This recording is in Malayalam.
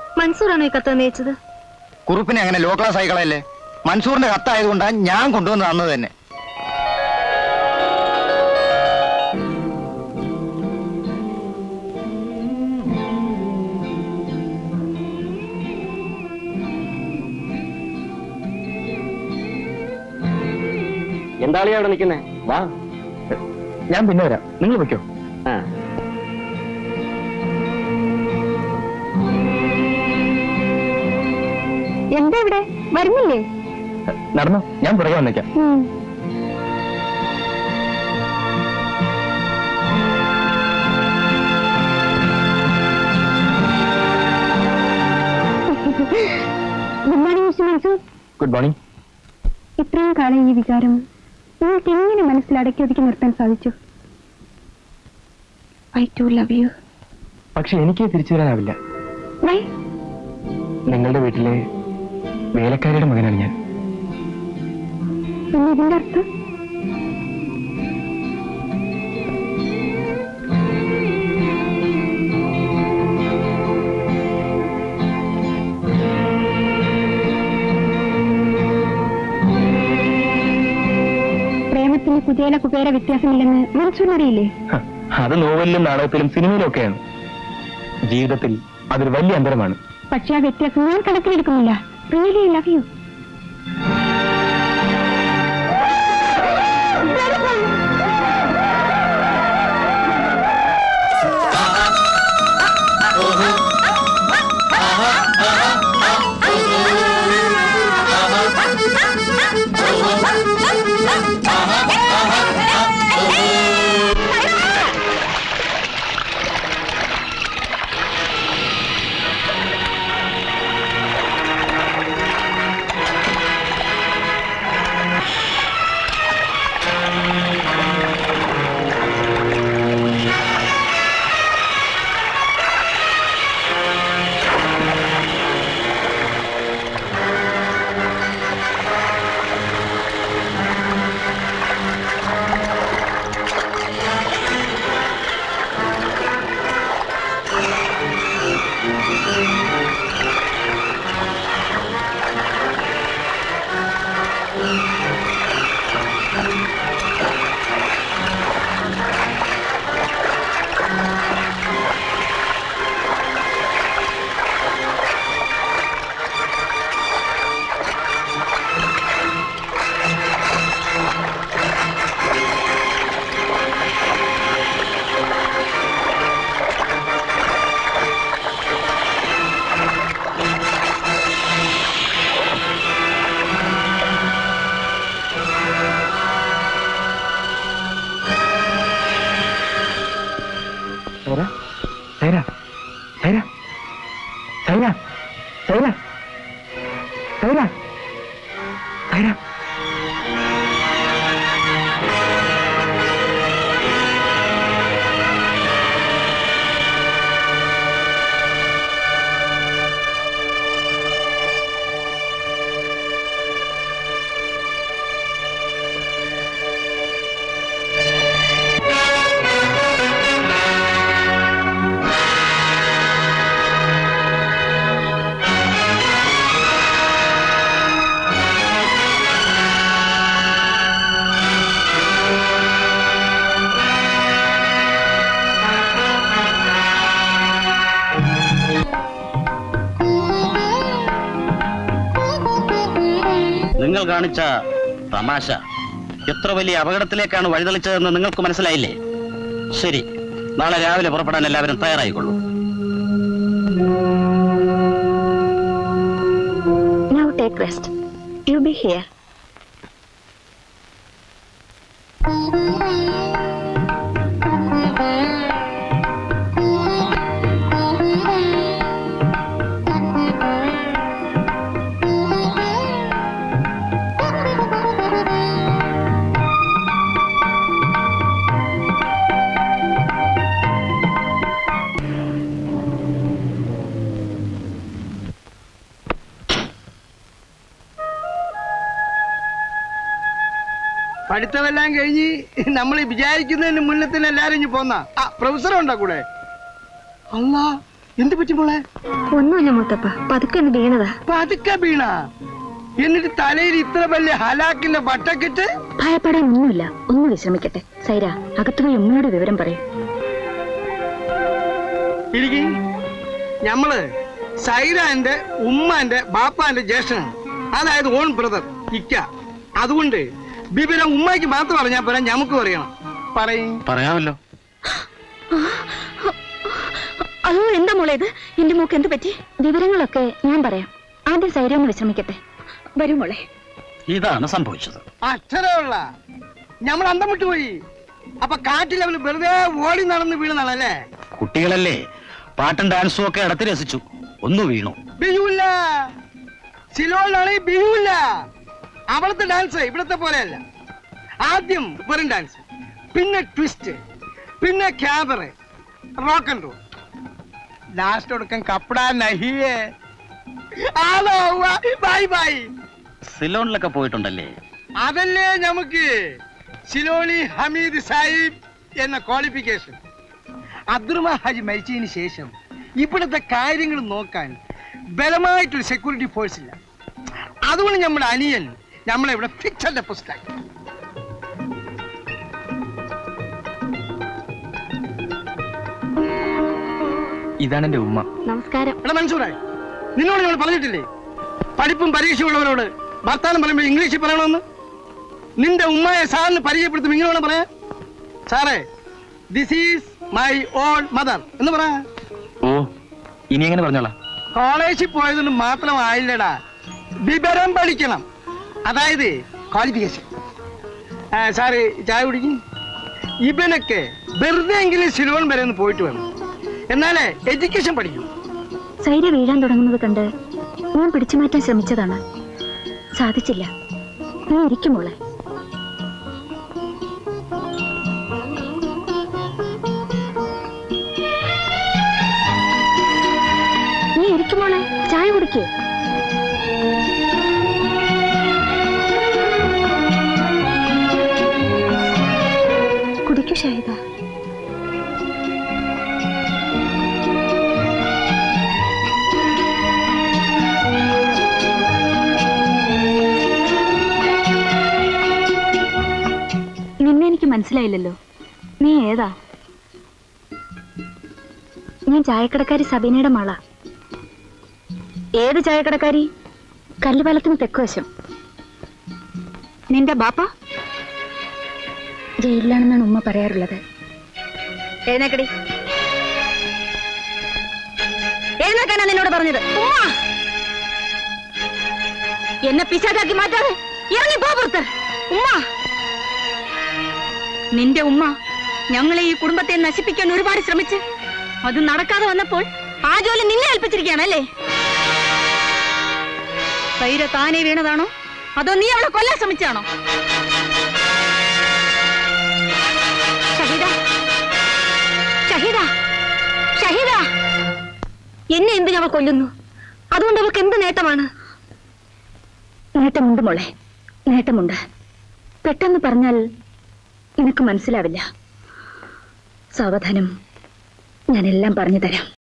മൻസൂറാണോ ഈ കത്ത് തന്നയച്ചത് കുറുപ്പിനെ അങ്ങനെ ലോ ക്ലാസ് ആയിക്കളയല്ലേ മൻസൂറിന്റെ കത്തായതുകൊണ്ടാണ് ഞാൻ കൊണ്ടുവന്ന് തന്നത് തന്നെ എന്താളിയാ അവിടെ നിൽക്കുന്നേ വാ ഞാൻ പിന്നെ വരാം നിങ്ങൾ വെക്കോ ആ എന്താ ഇവിടെ വരുന്നില്ലേ നടന്നോ ഞാൻ പുറകെ വന്നേക്കാം good morning mister Mansoor good morning ഇത്രയും കാലം ഈ വികാരം നിങ്ങൾക്ക് എങ്ങനെ മനസ്സിൽ അടക്കി ഒതുക്കി നിർത്താൻ സാധിച്ചു ഐ ടു ലവ് യു പക്ഷെ എനിക്ക് തിരിച്ചു തരാനാവില്ല വൈ നിങ്ങളുടെ വീട്ടിലെ വേലക്കാരിയുടെ മകനാണ് ഞാൻ പിന്നെ ഇതിന്റെ അർത്ഥം പ്രേമത്തിന് കുചേല കുബേര വ്യത്യാസമില്ലെന്ന് മൻസൂറിനറിയില്ലേ ഹ, അത് നോവലിലും നാടകത്തിലും സിനിമയിലും ഒക്കെയാണ് ജീവിതത്തിൽ അതൊരു വലിയ അന്തരമാണ് പക്ഷെ ആ വ്യത്യാസം ഞാൻ കണക്കിലെടുക്കുന്നില്ല really love you Saira Saira Saira Saira Saira Saira Saira നിങ്ങൾ കാണിച്ച തമാശ എത്ര വലിയ അപകടത്തിലേക്കാണ് വഴിതെളിച്ചതെന്ന് നിങ്ങൾക്ക് മനസ്സിലായില്ലേ ശരി നാളെ രാവിലെ പുറപ്പെടാൻ എല്ലാവരും തയ്യാറായിക്കൊള്ളൂ Now take rest. You be here. പഠിത്തമെല്ലാം കഴിഞ്ഞ് നമ്മൾ വിചാരിക്കുന്നതിന് മുന്നേ തന്നെ എല്ലാരും ഇഞ്ഞ് പോന്ന ആ പ്രൊഫസർ ഉണ്ടോ കൂടെ അല്ല എന്ത് പറ്റി മോളെ ഒന്നുമില്ല മുത്തപ്പ പതുക്കെ ഒന്ന് വീണതാ പതുക്കെ വീണ എന്നിട്ട് തലയിൽ ഇത്ര വലിയ ഹലാക്കിന്റെ ബട്ടക്കിട്ട് ഭയപ്പെടാൻ ഒന്നുമില്ല ഒന്ന് വിശ്രമിക്കട്ടെ സൈര അകത്തുപോയി ഉമ്മയോട് വിവരം പറയും ഇരിക്കി ഞമ്മള് സൈറാന്റെ ഉമ്മാന്റെ ബാപ്പാന്റെ ജ്യേഷ്ഠനാണ് അതായത് ഓൺ ബ്രദർ ഇക്ക അതുകൊണ്ട് വിവരം ഉമ്മയ്ക്ക് മാത്രം പറഞ്ഞാൽ പോരാ ഞമ്മക്ക് പറയണം പറയും പറയാമല്ലോ അയ്യോ എന്താ മോളെ ഇത് എന്റെ മോക്ക് എന്ത് പറ്റി വിവരങ്ങളൊക്കെ ഞാൻ പറയാം ആദ്യം സൈര ഒന്ന് വിശ്രമിക്കട്ടെ വരൂ മോളെ ഇതാണ് സംഭവിച്ചത് അക്ഷരമുള്ള ഞമ്മൾ അന്തം വിട്ടുപോയി അപ്പൊ കാറ്റിൽ അവന് വെറുതെ ഓടി നടന്ന് വീണതാണല്ലേ കുട്ടികളല്ലേ പാട്ടും ഡാൻസും ഒക്കെ ഇടത്ത് രസിച്ചു ഒന്ന് വീണു ബിജുല്ല സിലോണിലാണെങ്കിൽ ബിജുല്ല അവിടുത്തെ ഡാൻസ് ഇവിടുത്തെ പോലെയല്ല ആദ്യം വെറും ഡാൻസ് പിന്നെ ട്വിസ്റ്റ് പിന്നെ cabaret rock and roll last കൊടുക്കാൻ കപ്പട നഹിയേ ആണോ ബൈ ബൈ സിലോണിലൊക്കെ പോയിട്ടുണ്ടല്ലേ അതല്ലേ നമുക്ക് സിലോണി ഹമീദ് സാഹിബ് എന്ന ക്വാളിഫിക്കേഷൻ അബ്ദുറഹ്മാൻ ഹാജി മരിച്ചതിന് ശേഷം ഇവിടുത്തെ കാര്യങ്ങൾ നോക്കാൻ ബലമായിട്ടൊരു സെക്യൂരിറ്റി ഫോഴ്സ് ഇല്ല അതുകൊണ്ട് നമ്മുടെ അനിയൻ നമ്മളെ ഇവിടെ ഫിക്സഡ് പുസ്തകം ഇതാണ് എന്റെ ഉമ്മ നമസ്കാരം എടാ മൻസൂറായി നിന്നോട് നമ്മൾ പറഞ്ഞിട്ടില്ലേ പഠിപ്പും പരീക്ഷയുള്ളവരോട് വർത്താനം പറയുമ്പോൾ ഇംഗ്ലീഷിൽ പറയണമെന്ന് നിന്റെ ഉമ്മയെ സാറിന് പരിചയപ്പെടുത്തും ഇങ്ങനെ വേണം പറയാൻ സാറേ this is my own mother എന്ന് പറ ഓ ഇനി എങ്ങനെ പറഞ്ഞോളാം കോളേജിൽ പോയതുകൊണ്ട് മാത്രമായില്ലടാ വിവരം പഠിക്കണം അതായത് ക്വാളിഫിക്കേഷൻ സാറ് ചായ കുടിക്കും ഇവനൊക്കെ വെറുതെ എങ്കിലും സിലോൺ വരെ ഒന്ന് പോയിട്ട് വേണം എന്നാലേ എഡ്യൂക്കേഷൻ പഠിക്കൂ സൈര വീഴാൻ തുടങ്ങുന്നത് കണ്ട് ഞാൻ പിടിച്ചു മാറ്റാൻ ശ്രമിച്ചതാണ് സാധിച്ചില്ല നീ ഇരിക്കും മോളെ നീ ഇരിക്കും മോളെ ചായ കുടിക്കേ കുടിക്കൂ ഷാഹിദ നിന്നെ എനിക്ക് മനസ്സിലായില്ലല്ലോ നീ ഏതാ ഞാൻ ചായക്കടക്കാരി സബീനയുടെ മള ഏത് ചായക്കടക്കാരി കല്ലുപാലത്തിന് തെക്കുവശം നിന്റെ ബാപ്പ ജയിലിലാണെന്നാണ് ഉമ്മ പറയാറുള്ളത് എഴുന്നേക്കടി എഴുന്നേക്കാനാ നിന്നോട് പറഞ്ഞത് ഉമ്മ എന്നെ പിശാചാക്കി മാറ്റാതെ ഇറങ്ങി പോ പുറത്ത് ഉമ്മ നിന്റെ ഉമ്മ ഞങ്ങളെ ഈ കുടുംബത്തെ നശിപ്പിക്കാൻ ഒരുപാട് ശ്രമിച്ച് അത് നടക്കാതെ വന്നപ്പോൾ ആ ജോലി നിന്നെ ഏൽപ്പിച്ചിരിക്കുകയാണല്ലേ സൈര താനെ വീണതാണോ അതോ നീ അവളെ കൊല്ലാൻ ശ്രമിച്ചാണോ ഷഹീദ ഷഹീദ ഷഹീദ എന്നെ എന്തിനു അവൾ കൊല്ലുന്നു അതുകൊണ്ട് അവൾക്ക് എന്ത് നേട്ടമാണ് നേട്ടമുണ്ട് മോളെ നേട്ടമുണ്ട് പെട്ടെന്ന് പറഞ്ഞാൽ നിനക്ക് മനസ്സിലാവില്ല സാവധാനം ഞാനെല്ലാം പറഞ്ഞു തരാം